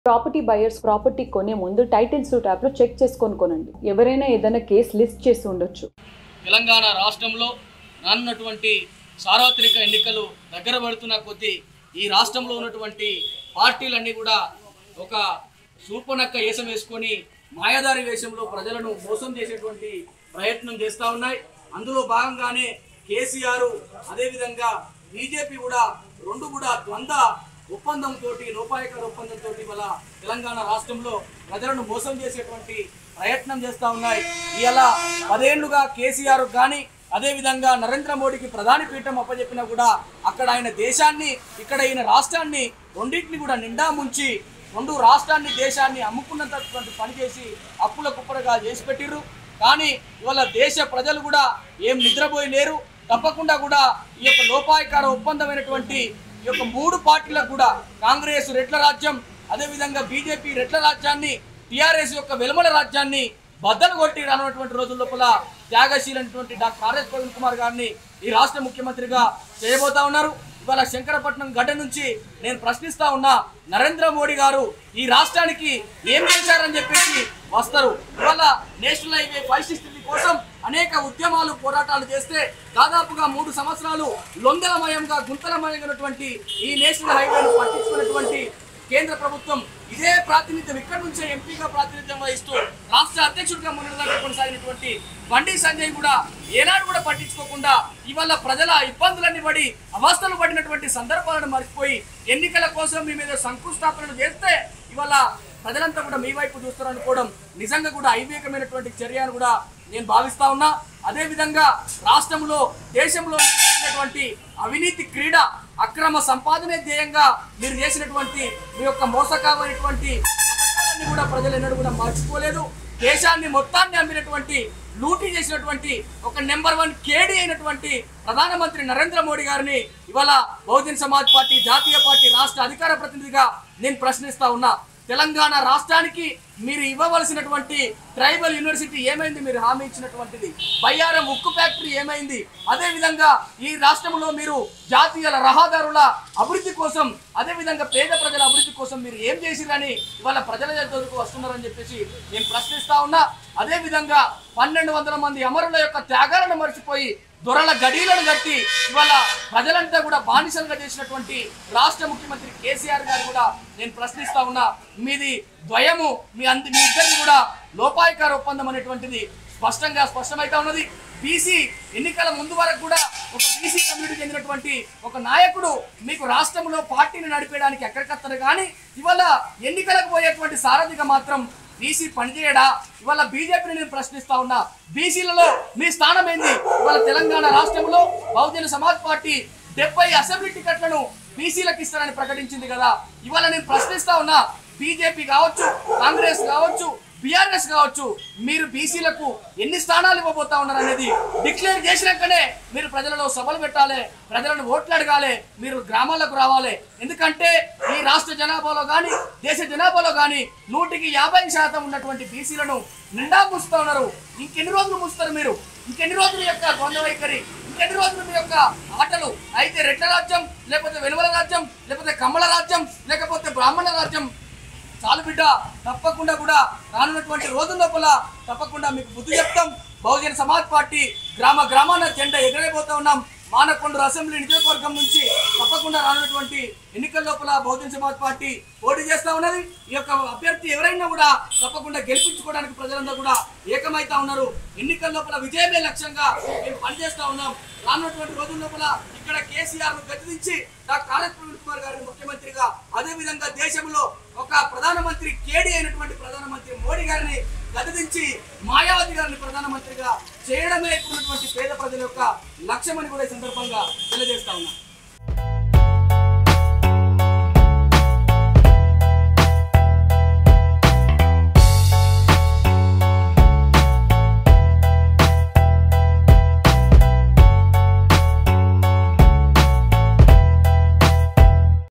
property buyers property కొనే ముందు title suit యాప్లో చెక్ చేసుకొని కొనండి ఎవరైనా ఏదైనా కేసు లిస్ట్ చేసి ఉండొచ్చు తెలంగాణ రాష్ట్రంలో రానున్నటువంటి సార్వత్రిక ఎన్నికలు దగ్గర పడుతున్న కొద్దీ ఈ రాష్ట్రంలో ఉన్నటువంటి పార్టీలన్నీ కూడా ఒక సూపనక్క వేషం వేసుకొని మాయాదారి వేషంలో ప్రజలను మోసం చేసేటువంటి ప్రయత్నం చేస్తూ ఉన్నాయి అందులో భాగంగానే కేసీఆర్ అదేవిధంగా బీజేపీ కూడా రెండు కూడా ద్వంద్వ ఒప్పందంతో లోపాయకర ఒప్పందంతో ఇవాళ తెలంగాణ రాష్ట్రంలో ప్రజలను మోసం చేసేటువంటి ప్రయత్నం చేస్తూ ఉన్నాయి ఇలా పదేళ్లుగా కేసీఆర్ కానీ అదేవిధంగా నరేంద్ర మోడీకి ప్రధాని పీఠం అప్పచెప్పినా కూడా అక్కడ ఆయన దేశాన్ని ఇక్కడ ఈయన రాష్ట్రాన్ని రెండింటిని కూడా నిండా ముంచి రెండు రాష్ట్రాన్ని దేశాన్ని అమ్ముకున్నటువంటి పని చేసి అప్పుల కుప్పలుగా చేసి పెట్టిర్రు కానీ ఇవాళ దేశ ప్రజలు కూడా ఏం నిద్రపోయి లేరు తప్పకుండా కూడా ఈ యొక్క లోపాయకార ఒప్పందమైనటువంటి ఈ యొక్క మూడు పార్టీలకు కూడా కాంగ్రెస్ రెడ్ల రాజ్యం అదేవిధంగా బీజేపీ రెడ్ల రాజ్యాన్ని టిఆర్ఎస్ యొక్క వెలుమల రాజ్యాన్ని బద్దలు కొట్టి రానున్నటువంటి రోజుల లోపల త్యాగశీలైనటువంటి డాక్టర్ ఆర్ఎస్ ప్రవీణ్ కుమార్ గారిని ఈ రాష్ట్ర ముఖ్యమంత్రిగా చేయబోతా ఉన్నారు ఇవాళ శంకరపట్నం గడ్డ నుంచి నేను ప్రశ్నిస్తా ఉన్నా నరేంద్ర మోడీ గారు ఈ రాష్ట్రానికి ఏం చేశారని చెప్పేసి వస్తారు ఇవాళ నేషనల్ హైవే ఫైవ్ సిక్స్టీ కోసం అనేక ఉద్యమాలు పోరాటాలు చేస్తే దాదాపుగా మూడు సంవత్సరాలు లొంగలమయంగా గుంతలమయమైనటువంటి ఈ నేషనల్ హైవేను పట్టించుకున్నటువంటి కేంద్ర ప్రభుత్వం ఇదే ప్రాతినిధ్యం ఇక్కడి నుంచే ఎంపీగా ప్రాతినిధ్యం వహిస్తూ రాష్ట్ర అధ్యక్షుడిగా మొన్నటిదాకా కొనసాగినటువంటి బండి సంజయ్ కూడా ఏనాడు కూడా పట్టించుకోకుండా ఇవాళ ప్రజల ఇబ్బందులన్నీ పడి అవస్థలు పడినటువంటి సందర్భాలను మర్చిపోయి ఎన్నికల కోసం మీ మీద శంకుస్థాపనలు చేస్తే ఇవాళ ప్రజలంతా కూడా మీ వైపు చూస్తారు అనుకోవడం నిజంగా కూడా ఐవేకమైనటువంటి చర్య అని కూడా నేను భావిస్తా ఉన్నా అదే విధంగా రాష్ట్రంలో దేశంలో చేసినటువంటి అవినీతి క్రీడ అక్రమ సంపాదనే ధ్యేయంగా మీరు చేసినటువంటి మీ యొక్క మోసకరమైనటువంటి పథకాలన్నీ కూడా ప్రజలు ఎన్నడూ కూడా మర్చిపోలేదు దేశాన్ని మొత్తాన్ని అమ్మినటువంటి లూటీ చేసినటువంటి ఒక నెంబర్ వన్ కేడీ అయినటువంటి ప్రధానమంత్రి నరేంద్ర మోడీ గారిని ఇవాళ బహుజన్ సమాజ్ పార్టీ జాతీయ పార్టీ రాష్ట్ర అధికార ప్రతినిధిగా నేను ప్రశ్నిస్తా ఉన్నా తెలంగాణ రాష్ట్రానికి మీరు ఇవ్వవలసినటువంటి ట్రైబల్ యూనివర్సిటీ ఏమైంది మీరు హామీ ఇచ్చినటువంటిది బయ్యారం ఉక్కు ఫ్యాక్టరీ ఏమైంది అదే విధంగా ఈ రాష్ట్రంలో మీరు జాతీయ రహదారుల అభివృద్ధి కోసం అదే విధంగా పేద ప్రజల అభివృద్ధి కోసం మీరు ఏం చేసిరని ఇవాళ ప్రజల దగ్గరకు వస్తున్నారని చెప్పేసి నేను ప్రశ్నిస్తా ఉన్నా అదే విధంగా పన్నెండు వందల మంది అమరుల యొక్క త్యాగాలను మర్చిపోయి దొరల గడీలను కట్టి ఇవాళ ప్రజలంతా కూడా బానిసలుగా చేసినటువంటి రాష్ట్ర ముఖ్యమంత్రి కేసీఆర్ గారు కూడా నేను ప్రశ్నిస్తా ఉన్నా మీది ద్వయము మీ అంది మీ ఇద్దరిది కూడా లోపాయకార ఒప్పందం అనేటువంటిది స్పష్టంగా స్పష్టమైతా ఉన్నది బీసీ ఎన్నికల ముందు వరకు కూడా ఒక బీసీ కమ్యూనిటీ చెందినటువంటి ఒక నాయకుడు మీకు రాష్ట్రంలో పార్టీని నడిపేయడానికి ఎక్కడికత్తరు కానీ ఇవాళ ఎన్నికలకు పోయేటువంటి సారథిగా మాత్రం బీసీ పనిచేయడా ఇవాళ బీజేపీని నేను ప్రశ్నిస్తా ఉన్నా బీసీలలో మీ స్థానం ఏంది ఇవాళ తెలంగాణ రాష్ట్రంలో బహుజన సమాజ్ పార్టీ డెబ్బై అసెంబ్లీ టికెట్లను బీసీలకు ఇస్తారని ప్రకటించింది కదా ఇవాళ నేను ప్రశ్నిస్తా ఉన్నా బీజేపీ కావచ్చు కాంగ్రెస్ కావచ్చు బీఆర్ఎస్ కావచ్చు మీరు బీసీలకు ఎన్ని స్థానాలు ఇవ్వబోతా ఉన్నారు అనేది డిక్లేర్ చేసినాకనే మీరు ప్రజలలో సభలు పెట్టాలి ప్రజలను ఓట్లు అడగాలి మీరు గ్రామాలకు రావాలి ఎందుకంటే ఈ రాష్ట్ర జనాభాలో కానీ దేశ జనాభాలో కానీ నూటికి యాభై శాతం ఉన్నటువంటి బీసీలను నిండా ముస్తా ఉన్నారు ఇంకెన్ని రోజులు ముస్తారు మీరు ఇంకెన్ని రోజుల యొక్క ద్వంద్వ వైఖరి ఇంకెన్ని రోజులు మీ యొక్క ఆటలు అయితే రెడ్ల రాజ్యం లేకపోతే వెలువల రాజ్యం లేకపోతే కమ్మల రాజ్యం లేకపోతే బ్రాహ్మణ రాజ్యం చాలు బిడ్డ తప్పకుండా కూడా రానున్నటువంటి రోజుల లోపల తప్పకుండా మీకు బుద్ధి చెప్తాం బహుజన సమాజ్ పార్టీ గ్రామ గ్రామాన జెండా ఎగరైపోతా ఉన్నాం మానకొండూరు అసెంబ్లీ నియోజకవర్గం నుంచి తప్పకుండా రానున్నటువంటి ఎన్నికల లోపల బహుజన సమాజ్ పార్టీ పోటీ చేస్తా ఉన్నది ఈ యొక్క అభ్యర్థి ఎవరైనా కూడా తప్పకుండా గెలిపించుకోవడానికి ప్రజలందరూ కూడా ఏకమైతా ఉన్నారు ఎన్నికల లోపల విజయమే లక్ష్యంగా మేము పనిచేస్తా ఉన్నాం రానున్నటువంటి రోజుల లోపల ఇక్కడ కేసీఆర్ ను గతించి డాక్టర్ ఆర్ఎస్ ప్రవీణ్ కుమార్ గారిని ముఖ్యమంత్రిగా అదే విధంగా దేశంలో ఒక ప్రధానమంత్రి కేడీ అయినటువంటి ప్రధానమంత్రి మోడీ గారిని గతించి మాయావతి గారిని ప్రధానమంత్రిగా చేయడమే ఇప్పుడు ఉన్నటువంటి పేద ప్రజల యొక్క లక్ష్యమని కూడా ఈ సందర్భంగా తెలియజేస్తా ఉన్నా